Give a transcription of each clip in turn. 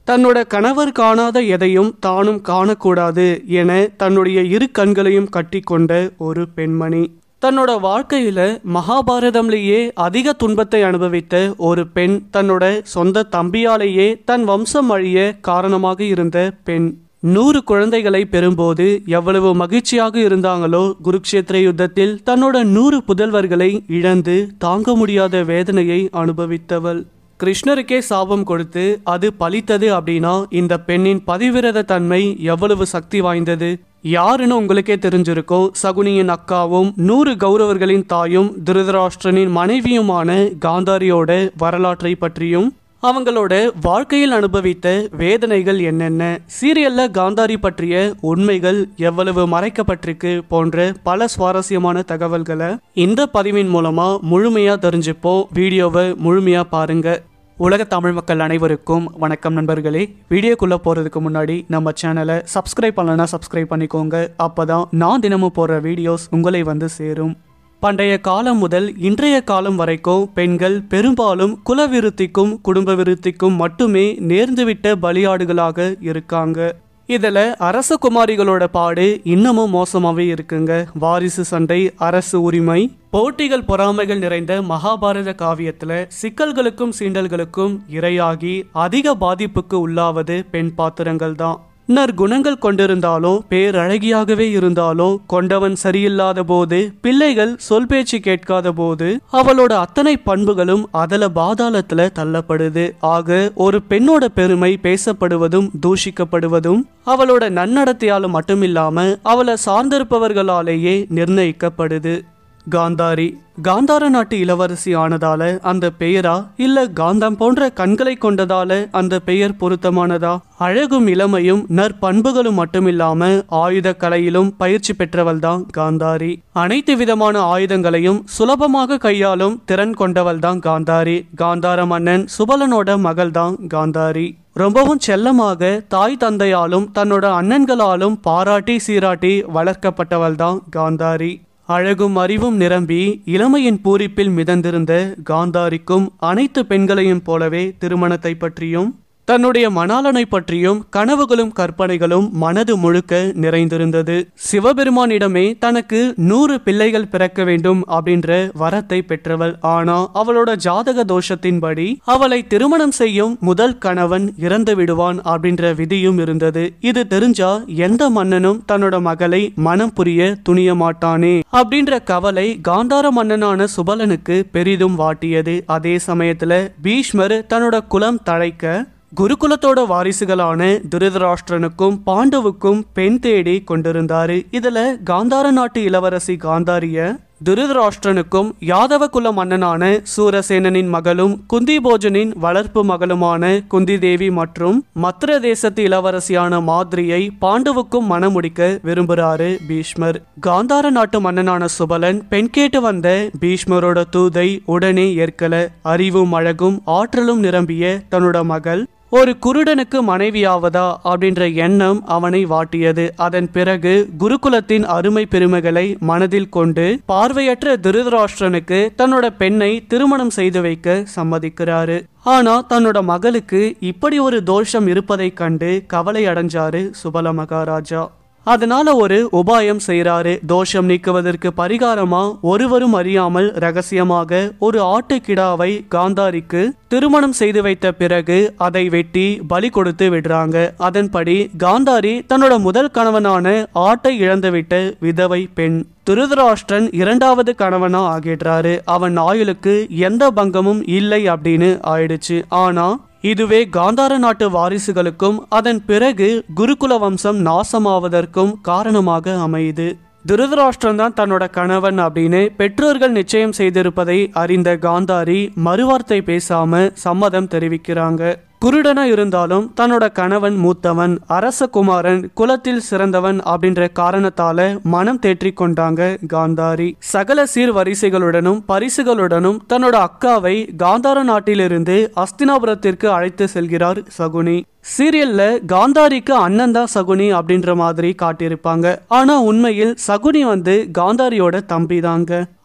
தன்னோட கணவர் காணாத எதையும் தானும் காணக்கூடாது என தன்னுடைய இரு கண்களையும் கட்டிக்கொண்ட ஒரு பெண்மணி தன்னோட வாழ்க்கையில மகாபாரதம்லேயே அதிக துன்பத்தை அனுபவித்த ஒரு பெண் தன்னோட சொந்த தம்பியாலேயே தன் வம்சம் அழிய காரணமாக இருந்த பெண் நூறு குழந்தைகளை பெறும்போது எவ்வளவு மகிழ்ச்சியாக இருந்தாங்களோ குருக்ஷேத்திர யுத்தத்தில் தன்னோட நூறு புதல்வர்களை இழந்து தாங்க முடியாத வேதனையை அனுபவித்தவள் கிருஷ்ணருக்கே சாபம் கொடுத்து அது பலித்தது அப்படின்னா இந்த பெண்ணின் பதிவிரத தன்மை எவ்வளவு சக்தி வாய்ந்தது யாருன்னு உங்களுக்கே தெரிஞ்சிருக்கும் சகுனியின் அக்காவும் நூறு கௌரவர்களின் தாயும் திருதராஷ்டிரனின் மனைவியுமான காந்தாரியோட வரலாற்றை பற்றியும் அவங்களோட வாழ்க்கையில் அனுபவித்த வேதனைகள் என்னென்ன சீரியல்ல காந்தாரி பற்றிய உண்மைகள் எவ்வளவு மறைக்கப்பட்டிருக்கு போன்ற பல சுவாரஸ்யமான தகவல்களை இந்த பதிவின் மூலமா முழுமையா தெரிஞ்சுப்போம் வீடியோவை முழுமையா பாருங்க உலக தமிழ் மக்கள் அனைவருக்கும் வணக்கம் நண்பர்களே வீடியோக்குள்ளே போகிறதுக்கு முன்னாடி நம்ம சேனலை சப்ஸ்கிரைப் பண்ணலன்னா சப்ஸ்கிரைப் பண்ணிக்கோங்க அப்பதான் நான் தினமும் போடுற வீடியோஸ் உங்களை வந்து சேரும் பண்டைய காலம் முதல் இன்றைய காலம் வரைக்கும் பெண்கள் பெரும்பாலும் குல விருத்திக்கும் குடும்ப விருத்திக்கும் மட்டுமே நேர்ந்துவிட்ட பலியாடுகளாக இருக்காங்க இதில் அரச குமாரிகளோட பாடு இன்னமும் மோசமாகவே இருக்குங்க வாரிசு சண்டை அரசு உரிமை போட்டிகள் பொறாமைகள் நிறைந்த மகாபாரத காவியத்தில் சிக்கல்களுக்கும் சீண்டல்களுக்கும் இரையாகி அதிக பாதிப்புக்கு உள்ளாவது பெண் பாத்திரங்கள் தான் நற்குணங்கள் கொண்டிருந்தாலும் பேரழகியாகவே இருந்தாலும் கொண்டவன் சரியில்லாத போது பிள்ளைகள் சொல் பேச்சு கேட்காத போது அவளோட அத்தனை பண்புகளும் அதல பாதாளத்துல தள்ளப்படுது ஆக ஒரு பெண்ணோட பெருமை பேசப்படுவதும் தூஷிக்கப்படுவதும் அவளோட நன்னடத்தையால மட்டுமில்லாம அவளை சார்ந்திருப்பவர்களாலேயே நிர்ணயிக்கப்படுது காந்தாரி காந்தார நாட்டு இளவரசி ஆனதால அந்த பெயரா இல்ல காந்தம் போன்ற கண்களை கொண்டதால அந்த பெயர் பொருத்தமானதா அழகும் இளமையும் நற்பண்புகளும் மட்டுமில்லாம ஆயுத கலையிலும் பயிற்சி பெற்றவள் தான் காந்தாரி அனைத்து விதமான ஆயுதங்களையும் சுலபமாக கையாளும் திறன் கொண்டவள் தான் காந்தாரி காந்தார மன்னன் சுபலனோட மகள் தான் காந்தாரி ரொம்பவும் செல்லமாக தாய் தந்தையாலும் தன்னோட அண்ணன்களாலும் பாராட்டி சீராட்டி வளர்க்கப்பட்டவள் தான் காந்தாரி அழகும் அறிவும் நிரம்பி இளமையின் பூரிப்பில் மிதந்திருந்த காந்தாரிக்கும் அனைத்து பெண்களையும் போலவே திருமணத்தை பற்றியும் தன்னுடைய மணாளனை பற்றியும் கனவுகளும் கற்பனைகளும் மனது முழுக்க நிறைந்திருந்தது சிவபெருமானிடமே தனக்கு நூறு பிள்ளைகள் பிறக்க வேண்டும் அப்படின்ற வரத்தை பெற்றவள் ஆனா அவளோட ஜாதக தோஷத்தின்படி அவளை திருமணம் செய்யும் முதல் கணவன் இறந்து விடுவான் அப்படின்ற விதியும் இருந்தது இது தெரிஞ்சா எந்த மன்னனும் தன்னோட மகளை மனம் புரிய துணிய மாட்டானே அப்படின்ற கவலை காந்தார மன்னனான சுபலனுக்கு பெரிதும் வாட்டியது அதே சமயத்துல பீஷ்மர் தன்னோட குலம் தழைக்க குருகுலத்தோட வாரிசுகளான திருதராஷ்டிரனுக்கும் பாண்டவுக்கும் பெண் தேடி கொண்டிருந்தாரு இதுல காந்தார நாட்டு இளவரசி காந்தாரிய திருதராஷ்டிரனுக்கும் யாதவ குல மன்னனான சூரசேனனின் மகளும் குந்தி போஜனின் வளர்ப்பு மகளுமான குந்தி தேவி மற்றும் மத்திர தேசத்து இளவரசியான மாதிரியை பாண்டவுக்கும் மணமுடிக்க விரும்புறாரு பீஷ்மர் காந்தார நாட்டு மன்னனான சுபலன் பெண் கேட்டு வந்த பீஷ்மரோட தூதை உடனே ஏற்கல அறிவும் அழகும் ஆற்றலும் நிரம்பிய தன்னோட மகள் ஒரு குருடனுக்கு மனைவியாவதா அப்படின்ற எண்ணம் அவனை வாட்டியது அதன் பிறகு குருகுலத்தின் அருமை பெருமைகளை மனதில் கொண்டு பார்வையற்ற திருதராஷ்டிரனுக்கு தன்னோட பெண்ணை திருமணம் செய்து வைக்க சம்மதிக்கிறாரு ஆனா தன்னோட மகளுக்கு இப்படி ஒரு தோஷம் இருப்பதைக் கண்டு கவலை அடைஞ்சாரு சுபல மகாராஜா அதனால ஒரு உபாயம் செய்யறாரு தோஷம் நீக்குவதற்கு பரிகாரமா ஒருவரும் அறியாமல் ரகசியமாக ஒரு ஆட்டுக்கிடாவை காந்தாரிக்கு திருமணம் செய்து வைத்த பிறகு அதை வெட்டி பலி கொடுத்து விடுறாங்க அதன்படி காந்தாரி தன்னோட முதல் கணவனான ஆட்டை இழந்துவிட்ட விதவை பெண் திருதராஷ்டிரன் இரண்டாவது கணவனா ஆகிடுறாரு அவன் ஆயுளுக்கு எந்த பங்கமும் இல்லை அப்படின்னு ஆயிடுச்சு ஆனா இதுவே காந்தார நாட்டு வாரிசுகளுக்கும் அதன் பிறகு குருகுல வம்சம் நாசமாவதற்கும் காரணமாக அமையுது திருதராஷ்டிரன் தான் தன்னோட கணவன் அப்படின்னு பெற்றோர்கள் நிச்சயம் செய்திருப்பதை அறிந்த காந்தாரி மறுவார்த்தை பேசாம சம்மதம் தெரிவிக்கிறாங்க குருடனா இருந்தாலும் தன்னோட கணவன் மூத்தவன் அரச குமாரன் குலத்தில் சிறந்தவன் அப்படின்ற காரணத்தால மனம் தேற்றிக் கொண்டாங்க காந்தாரி சகல சீர்வரிசைகளுடனும் பரிசுகளுடனும் தன்னோட அக்காவை காந்தார நாட்டிலிருந்து அஸ்தினாபுரத்திற்கு அழைத்து செல்கிறார் சகுனி சீரியல்ல காந்தாரிக்கு அண்ணன் தான் சகுனி அப்படின்ற மாதிரி காட்டியிருப்பாங்க ஆனா உண்மையில் சகுனி வந்து காந்தாரியோட தம்பி தாங்க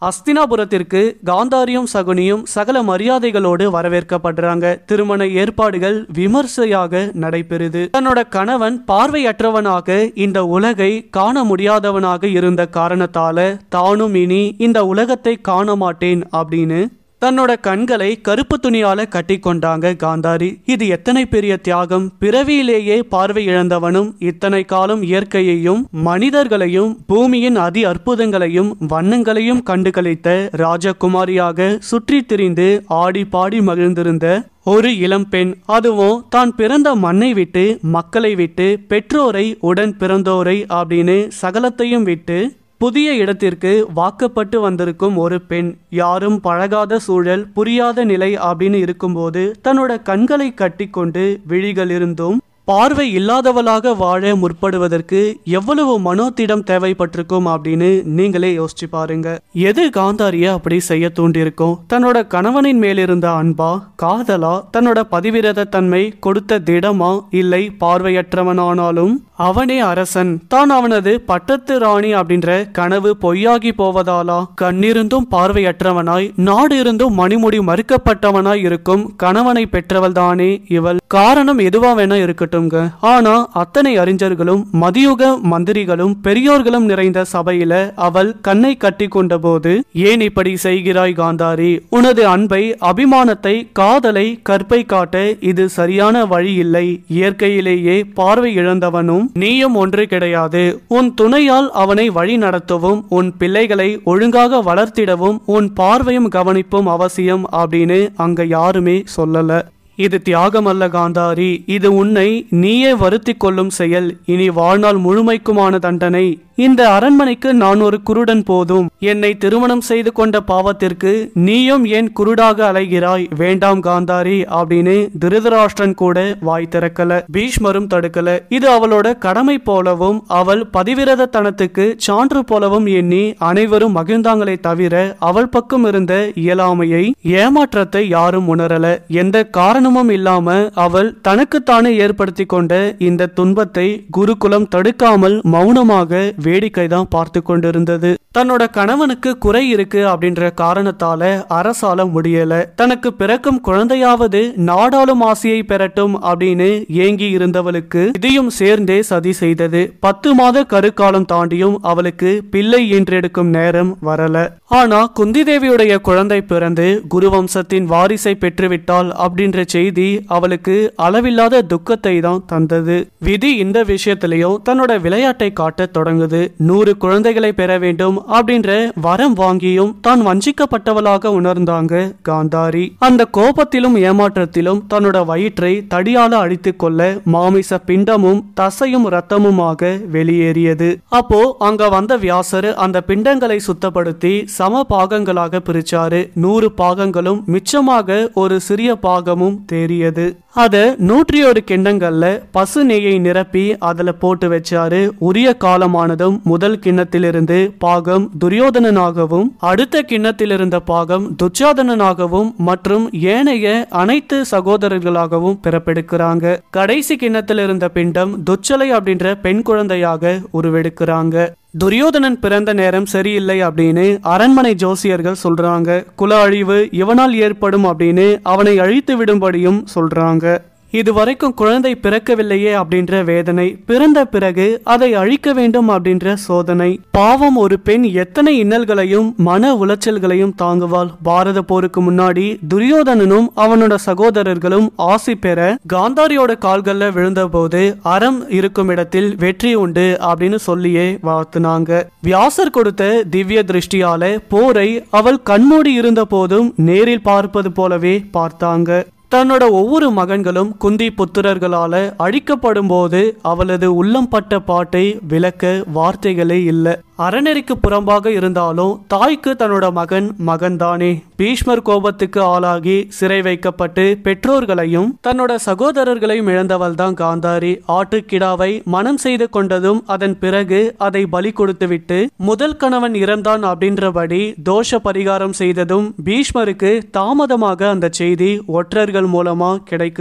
அஸ்தினாபுரத்திற்கு காந்தாரியும் சகுனியும் சகல மரியாதைகளோடு வரவேற்கப்படுறாங்க திருமண ஏற்பாடுகள் விமர்சையாக நடைபெறுது தன்னோட கணவன் பார்வையற்றவனாக இந்த உலகை காண முடியாதவனாக இருந்த காரணத்தால தானும் இனி இந்த உலகத்தை காண மாட்டேன் அப்படின்னு தன்னோட கண்களை கருப்பு துணியால கட்டி கொண்டாங்க காந்தாரி இது எத்தனை பெரிய தியாகம் பிறவியிலேயே பார்வை இழந்தவனும் இத்தனை காலம் இயற்கையையும் மனிதர்களையும் பூமியின் அதி அற்புதங்களையும் வண்ணங்களையும் கண்டு கழித்த ராஜகுமாரியாக சுற்றி திரிந்து ஆடி பாடி மகிழ்ந்திருந்த ஒரு இளம்பெண் அதுவும் தான் பிறந்த மண்ணை விட்டு மக்களை விட்டு பெற்றோரை உடன் பிறந்தோரை அப்படின்னு சகலத்தையும் விட்டு புதிய இடத்திற்கு வாக்கப்பட்டு வந்திருக்கும் ஒரு பெண் யாரும் பழகாத சூழல் புரியாத நிலை அப்படின்னு இருக்கும்போது தன்னோட கண்களை கட்டிக்கொண்டு விழிகள் இருந்தும் பார்வை இல்லாதவளாக வாழ முற்படுவதற்கு எவ்வளவு மனோத்திடம் தேவைப்பட்டிருக்கும் அப்படின்னு நீங்களே யோசிச்சு பாருங்க எது காந்தாரிய அப்படி செய்ய தூண்டியிருக்கும் தன்னோட கணவனின் மேலிருந்த அன்பா காதலா தன்னோட பதிவிரத தன்மை கொடுத்த திடமா இல்லை பார்வையற்றவனானாலும் அவனே அரசன் தான் அவனது பட்டத்து ராணி அப்படின்ற கனவு பொய்யாகி போவதாலா கண்ணிருந்தும் பார்வையற்றவனாய் நாடு இருந்தும் மணிமுடி மறுக்கப்பட்டவனாய் இருக்கும் கணவனை பெற்றவள் தானே இவள் காரணம் எதுவா வேணா இருக்கட்டும்ங்க ஆனா அத்தனை அறிஞர்களும் மதியுக மந்திரிகளும் பெரியோர்களும் நிறைந்த சபையில அவள் கண்ணை கட்டி கொண்ட போது ஏன் இப்படி செய்கிறாய் காந்தாரி உனது அன்பை அபிமானத்தை காதலை கற்பை காட்ட இது சரியான வழி இல்லை இயற்கையிலேயே பார்வை இழந்தவனும் நீயும் ஒன்று கிடையாது உன் துணையால் அவனை வழி நடத்தவும் உன் பிள்ளைகளை ஒழுங்காக வளர்த்திடவும் உன் பார்வையும் கவனிப்பும் அவசியம் அப்படின்னு அங்க யாருமே சொல்லல இது தியாகம் அல்ல காந்தாரி இது உன்னை நீயே வருத்திக் கொள்ளும் செயல் இனி வாழ்நாள் முழுமைக்குமான தண்டனை இந்த அரண்மனைக்கு நான் ஒரு குருடன் போதும் என்னை திருமணம் செய்து கொண்ட பாவத்திற்கு நீயும் ஏன் குருடாக அலைகிறாய் வேண்டாம் காந்தாரி அப்படின்னு திருதராஷ்டிரன் கூட வாய் திறக்கல பீஷ்மரும் தடுக்கல இது அவளோட கடமை போலவும் அவள் பதிவிரதத்தனத்துக்கு சான்று போலவும் எண்ணி அனைவரும் மகிழ்ந்தாங்களே தவிர அவள் பக்கம் இருந்த இயலாமையை ஏமாற்றத்தை யாரும் உணரல எந்த காரணமும் இல்லாம அவள் தனக்குத்தானே ஏற்படுத்தி கொண்ட இந்த துன்பத்தை குருகுலம் தடுக்காமல் மௌனமாக வேடிக்கை தான் பார்த்து கொண்டிருந்தது தன்னோட கணவனுக்கு குறை இருக்கு அப்படின்ற காரணத்தால அரசால முடியல தனக்கு பிறக்கும் குழந்தையாவது நாடாளும் ஆசையை பெறட்டும் அப்படின்னு ஏங்கி இருந்தவளுக்கு இதையும் சேர்ந்தே சதி செய்தது பத்து மாத கருக்காலம் தாண்டியும் அவளுக்கு பிள்ளை ஈன்றெடுக்கும் நேரம் வரல ஆனா குந்தி தேவியுடைய குழந்தை பிறந்து குருவம்சத்தின் வாரிசை பெற்றுவிட்டாள் அப்படின்ற செய்தி அவளுக்கு அளவில்லாத துக்கத்தை தான் தந்தது விதி இந்த விஷயத்திலையும் தன்னோட விளையாட்டை காட்ட தொடங்குது நூறு குழந்தைகளை பெற வேண்டும் அப்படின்ற வரம் வாங்கியும் தான் வஞ்சிக்கப்பட்டவளாக உணர்ந்தாங்க காந்தாரி அந்த கோபத்திலும் ஏமாற்றத்திலும் தன்னோட வயிற்றை தடியால அடித்துக் கொள்ள மாமிச பிண்டமும் தசையும் ரத்தமுமாக வெளியேறியது அப்போ அங்க வந்த வியாசர் அந்த பிண்டங்களை சுத்தப்படுத்தி சம பாகங்களாக பிரிச்சாரு நூறு பாகங்களும் மிச்சமாக ஒரு சிறிய பாகமும் தேறியது அத நூற்றி ஒரு கிண்ணங்கள்ல பசு நெய்யை நிரப்பி அதுல போட்டு வச்சாரு உரிய காலமானதும் முதல் கிண்ணத்திலிருந்து பாகம் துரியோதனனாகவும் அடுத்த கிண்ணத்தில் இருந்த பாகம் துச்சாதனனாகவும் மற்றும் ஏனைய அனைத்து சகோதரர்களாகவும் பிறப்பெடுக்கிறாங்க கடைசி கிண்ணத்தில் இருந்த பிண்டம் துச்சலை அப்படின்ற பெண் குழந்தையாக உருவெடுக்கிறாங்க துரியோதனன் பிறந்த நேரம் சரியில்லை அப்படின்னு அரண்மனை ஜோசியர்கள் சொல்றாங்க குல அழிவு இவனால் ஏற்படும் அப்படின்னு அவனை அழித்து விடும்படியும் சொல்றாங்க இதுவரைக்கும் குழந்தை பிறக்கவில்லையே அப்படின்ற வேதனை பிறந்த பிறகு அதை அழிக்க வேண்டும் அப்படின்ற சோதனை பாவம் ஒரு பெண் எத்தனை இன்னல்களையும் மன உளைச்சல்களையும் தாங்குவாள் பாரத போருக்கு முன்னாடி துரியோதனனும் அவனோட சகோதரர்களும் ஆசி பெற காந்தாரியோட கால்கள்ல விழுந்தபோது அறம் இருக்கும் இடத்தில் வெற்றி உண்டு அப்படின்னு சொல்லியே வாழ்த்துனாங்க வியாசர் கொடுத்த திவ்ய திருஷ்டியால போரை அவள் கண்மூடி இருந்த போதும் நேரில் பார்ப்பது போலவே பார்த்தாங்க தன்னோட ஒவ்வொரு மகன்களும் குந்தி புத்திரர்களால அழிக்கப்படும் போது அவளது உள்ளம் பட்ட பாட்டை விளக்க வார்த்தைகளே இல்லை அறநெறிக்கு புறம்பாக இருந்தாலும் தாய்க்கு தன்னோட மகன் மகன்தானே பீஷ்மர் கோபத்துக்கு ஆளாகி சிறை வைக்கப்பட்டு பெற்றோர்களையும் தன்னோட சகோதரர்களையும் இழந்தவள் தான் காந்தாரி ஆட்டுக்கிடாவை மனம் செய்து கொண்டதும் அதன் பிறகு அதை பலி கொடுத்துவிட்டு முதல் கணவன் இறந்தான் அப்படின்றபடி தோஷ பரிகாரம் செய்ததும் பீஷ்மருக்கு தாமதமாக அந்த செய்தி ஒற்றர்கள் மூலமா கிடைக்குது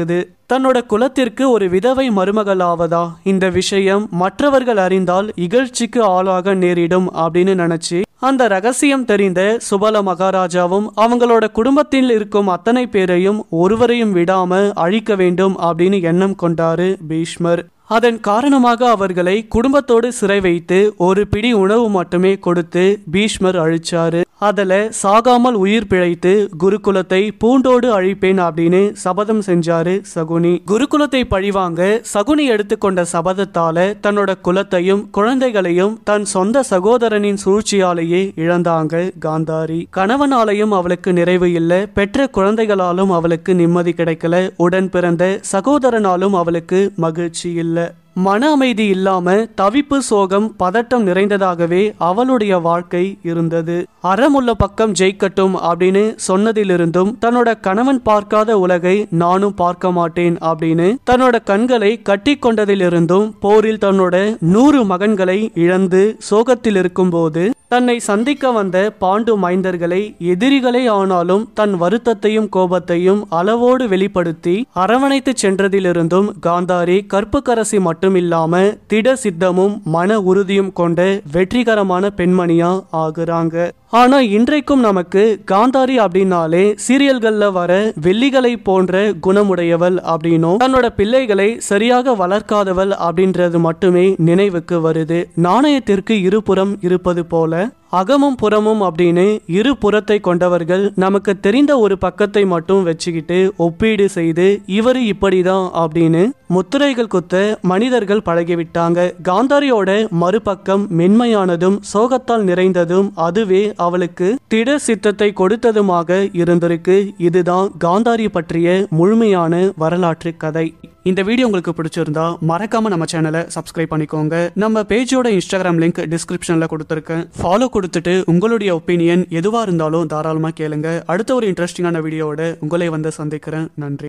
தன்னோட குலத்திற்கு ஒரு விதவை மருமகளாவதா இந்த விஷயம் மற்றவர்கள் அறிந்தால் இகழ்ச்சிக்கு ஆளாக நேரிடும் அப்படின்னு நினைச்சு அந்த ரகசியம் தெரிந்த சுபல மகாராஜாவும் அவங்களோட குடும்பத்தில் இருக்கும் அத்தனை பேரையும் ஒருவரையும் விடாம அழிக்க வேண்டும் அப்படின்னு எண்ணம் கொண்டாரு பீஷ்மர் அதன் காரணமாக அவர்களை குடும்பத்தோடு சிறை வைத்து ஒரு பிடி உணவு மட்டுமே கொடுத்து பீஷ்மர் அழிச்சாரு அதுல சாகாமல் உயிர் பிழைத்து குருகுலத்தை பூண்டோடு அழிப்பேன் அப்படின்னு சபதம் செஞ்சாரு சகுனி குருகுலத்தை பழிவாங்க சகுனி எடுத்துக்கொண்ட சபதத்தால தன்னோட குலத்தையும் குழந்தைகளையும் தன் சொந்த சகோதரனின் சூழ்ச்சியாலேயே இழந்தாங்க காந்தாரி கணவனாலையும் அவளுக்கு நிறைவு இல்லை பெற்ற குழந்தைகளாலும் அவளுக்கு நிம்மதி கிடைக்கல உடன் பிறந்த சகோதரனாலும் அவளுக்கு மகிழ்ச்சி இல்லை மன அமைதி இல்லாம தவிப்பு சோகம் பதட்டம் நிறைந்ததாகவே அவளுடைய வாழ்க்கை இருந்தது அறமுள்ள பக்கம் ஜெயிக்கட்டும் அப்படின்னு சொன்னதிலிருந்தும் தன்னோட கணவன் பார்க்காத உலகை நானும் பார்க்க மாட்டேன் அப்படின்னு தன்னோட கண்களை கட்டி கொண்டதிலிருந்தும் போரில் தன்னோட நூறு மகன்களை இழந்து சோகத்தில் இருக்கும்போது தன்னை சந்திக்க வந்த பாண்டு மைந்தர்களை எதிரிகளே ஆனாலும் தன் வருத்தத்தையும் கோபத்தையும் அளவோடு வெளிப்படுத்தி அரவணைத்து சென்றதிலிருந்தும் காந்தாரி கற்புக்கரசி மட்டுமில்லாம திட சித்தமும் மன உறுதியும் கொண்ட வெற்றிகரமான பெண்மணியா ஆகுறாங்க ஆனா இன்றைக்கும் நமக்கு காந்தாரி அப்படின்னாலே சீரியல்கள்ல வர வெள்ளிகளை போன்ற குணமுடையவள் அப்படின்னும் தன்னோட பிள்ளைகளை சரியாக வளர்க்காதவள் அப்படின்றது மட்டுமே நினைவுக்கு வருது நாணயத்திற்கு இருபுறம் இருப்பது போல அகமும் புறமும் அப்படின்னு இரு புறத்தை கொண்டவர்கள் நமக்கு தெரிந்த ஒரு பக்கத்தை மட்டும் வச்சுக்கிட்டு ஒப்பீடு செய்து இவர் இப்படிதான் அப்படின்னு முத்திரைகள் குத்த மனிதர்கள் பழகிவிட்டாங்க காந்தாரியோட மறுபக்கம் மென்மையானதும் சோகத்தால் நிறைந்ததும் அதுவே அவளுக்கு திட சித்தத்தை கொடுத்ததுமாக இருந்திருக்கு இதுதான் காந்தாரி பற்றிய முழுமையான வரலாற்று கதை இந்த வீடியோ உங்களுக்கு பிடிச்சிருந்தா மறக்காம நம்ம சேனலை சப்ஸ்கிரைப் பண்ணிக்கோங்க நம்ம பேஜோட இன்ஸ்டாகிராம் லிங்க் டிஸ்கிரிப்ஷன்ல கொடுத்துருக்கேன் ஃபாலோ கொடுத்துட்டு உங்களுடைய ஒப்பீனியன் எதுவா இருந்தாலும் தாராளமா கேளுங்க அடுத்த ஒரு இன்ட்ரெஸ்டிங்கான வீடியோவோட உங்களை வந்து சந்திக்கிறேன் நன்றி